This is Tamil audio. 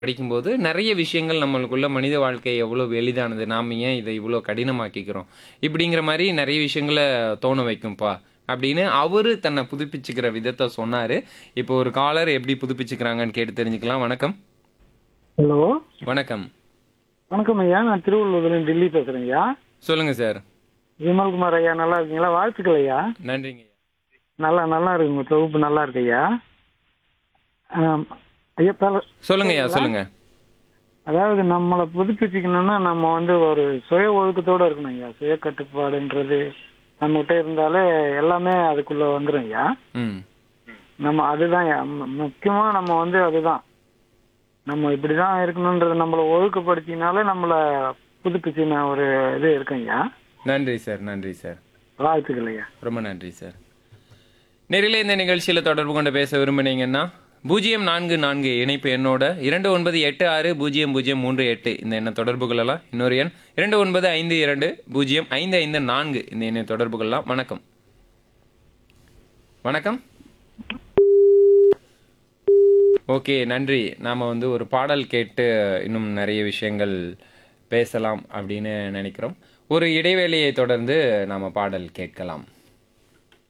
படிக்கும்போது நிறைய விஷயங்கள் நம்மளுக்குள்ள மனித வாழ்க்கை எவ்வளோ எளிதானது நாம் ஏன் இதை இவ்வளோ கடினமாக்கிக்கிறோம் இப்படிங்கிற மாதிரி நிறைய விஷயங்களை தோண வைக்கும்ப்பா அப்படின்னு அவரு தன்னை புதுப்பிச்சுக்கிற விதத்தை சொன்னாரு இப்போ ஒரு காலர் எப்படி புதுப்பிச்சுக்கிறாங்கன்னு கேட்டு தெரிஞ்சுக்கலாம் வணக்கம் ஹலோ வணக்கம் வணக்கம் ஐயா நான் திருவள்ளூர்லேருந்து டெல்லி பேசுகிறேன் ஐயா சொல்லுங்க சார் விமல்குமார் ஐயா நல்லா இருக்கீங்களா வாழ்த்துக்கள் ஐயா நன்றிங்க நல்லா நல்லா இருக்குங்க தொகுப்பு நல்லா இருக்கு ஐயா ஆம், ஐயா பல சொல்லுங்க ஐயா சொல்லுங்க அதாவது நம்மளை புதுப்பிச்சுக்கணும்னா நம்ம வந்து ஒரு சுய ஒழுக்கத்தோட இருக்கணும் ஐயா சுய கட்டுப்பாடுன்றது நம்மகிட்ட இருந்தாலே எல்லாமே அதுக்குள்ள வந்துடும் ஐயா ம் நம்ம அதுதான் ஐயா. மு- முக்கியமா நம்ம வந்து அதுதான் நம்ம இப்படிதான் இருக்கணும்ன்றது நம்மளை ஒழுக்கப்படுத்தினாலே நம்மளை புதுப்பிச்சுன ஒரு இது இருக்கும் ஐயா நன்றி சார் நன்றி சார் வாழ்த்துக்கள் ஐயா ரொம்ப நன்றி சார் நேரில் இந்த நிகழ்ச்சியில் தொடர்பு கொண்டு பேச விரும்புனீங்கன்னா பூஜ்ஜியம் நான்கு நான்கு இணைப்பு எண்ணோட இரண்டு ஒன்பது எட்டு ஆறு பூஜ்ஜியம் பூஜ்ஜியம் மூன்று எட்டு இந்த எண்ணை தொடர்பு கொள்ளலாம் இன்னொரு எண் இரண்டு ஒன்பது ஐந்து இரண்டு பூஜ்ஜியம் ஐந்து ஐந்து நான்கு இந்த எண்ணை தொடர்பு கொள்ளலாம் வணக்கம் வணக்கம் ஓகே நன்றி நாம் வந்து ஒரு பாடல் கேட்டு இன்னும் நிறைய விஷயங்கள் பேசலாம் அப்படின்னு நினைக்கிறோம் ஒரு இடைவேளையை தொடர்ந்து நாம் பாடல் கேட்கலாம்